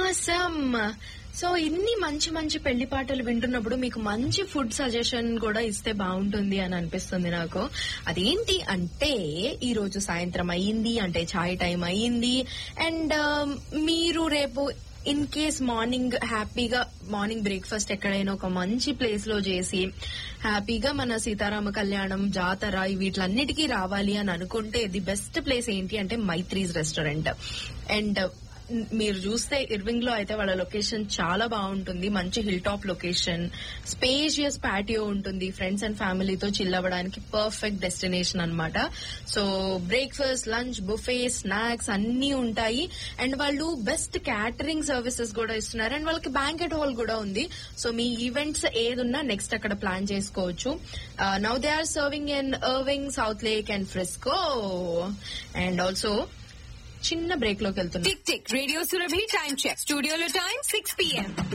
awesome so ఇన్ని మంచి మంచి పెళ్లి పాటలు వింటున్నప్పుడు మీకు మంచి ఫుడ్ సజెషన్ కూడా ఇస్తే బాగుంటుంది అని అనిపిస్తుంది నాకు అదేంటి అంటే ఈ రోజు సాయంత్రం అయ్యింది అంటే చాయ్ టైం అయ్యింది అండ్ మీరు రేపు ఇన్ కేస్ మార్నింగ్ హ్యాపీగా మార్నింగ్ బ్రేక్ఫాస్ట్ ఎక్కడైనా ఒక మంచి ప్లేస్ లో చేసి హ్యాపీగా మన సీతారామ కళ్యాణం జాతర వీటిలన్నిటికీ రావాలి అని అనుకుంటే ది బెస్ట్ ప్లేస్ ఏంటి అంటే మైత్రీస్ రెస్టారెంట్ అండ్ మీరు చూస్తే ఇర్వింగ్ లో అయితే వాళ్ళ లొకేషన్ చాలా బాగుంటుంది మంచి hill top location spacious patio ఉంటుంది ఫ్రెండ్స్ అండ్ ఫ్యామిలీతో చిల్ అవ్వడానికి పర్ఫెక్ట్ డెస్టినేషన్ అన్నమాట so breakfast lunch buffet snacks అన్ని ఉంటాయి అండ్ వాళ్ళు బెస్ట్ క్యాటరింగ్ సర్వీసెస్ కూడా ఇస్తున్నారు అండ్ వాళ్ళకి బ్యాంకెట్ హాల్ కూడా ఉంది సో మీ ఈవెంట్స్ ఏదున్నా నెక్స్ట్ అక్కడ ప్లాన్ చేసుకోవచ్చు now they are serving in Irving South Lake and Frisco and also చిన్న బ్రేక్ లోకి వెళ్తున్నాం tick tick radio Surabhi time check స్టూడియోలో టైం సిక్స్ పిఎం